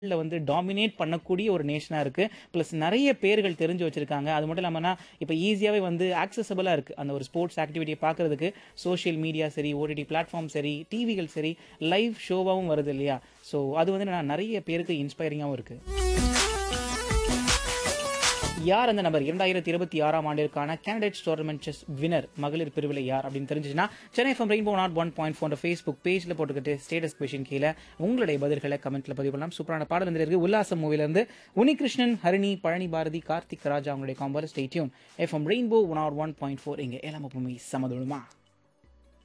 ல வந்து டாமினேட் பண்ணக்கூடிய ஒரு நேஷனா இருக்கு. பிளஸ் நெறைய பேர்கள் தெரிஞ்சு வச்சிருக்காங்க. அது மட்டும் இல்லாமன்னா, இப்ப ஈஸியாவே வந்து ஆக்சஸபிளா இருக்கு. அந்த ஒரு ஸ்போர்ட்ஸ் ஆக்டிவிட்டிய பார்க்கறதுக்கு சோசியல் மீடியா சரி, ஓடிடி பிளாட்ஃபார்ம் சரி, டிவிகள் சரி, லைவ் ஷோவாவும் வருது இல்லையா? ஸோ அது வந்து என்னன்னா நெறைய பேருக்கு இன்ஸ்பைரிங்காவும் இருக்கு. யார் அந்த நபர்? 2026ஆம் ஆண்டிற்கான கேண்டிடேட்ஸ் டோர்னமென்ட் செஸ் வின்னர் மகளிர் பிரிவில யார் அப்படின்னு தெரிஞ்சுச்சுன்னா, Chennai FM rainbow nought 1.4 Facebook பேஜ்ல போட்டுக்கிட்டு ஸ்டேட்டஸ் கொஸ்டின் கீழ உங்களுடைய பதில்களை கமெண்ட்ல பதிவு பண்ணலாம். சூப்பரான பாடல் வந்து இருக்கு. உல்லாசம் மூவில இருந்து உன்னிகிருஷ்ணன், ஹரிணி, பழனி பாரதி, கார்த்திக் ராஜா அவங்களுடைய காம்போல ஸ்டே டியூன். எஃப்எம் ரெயின்போ 101.4 இங்க எல்லாமே சமதுளமா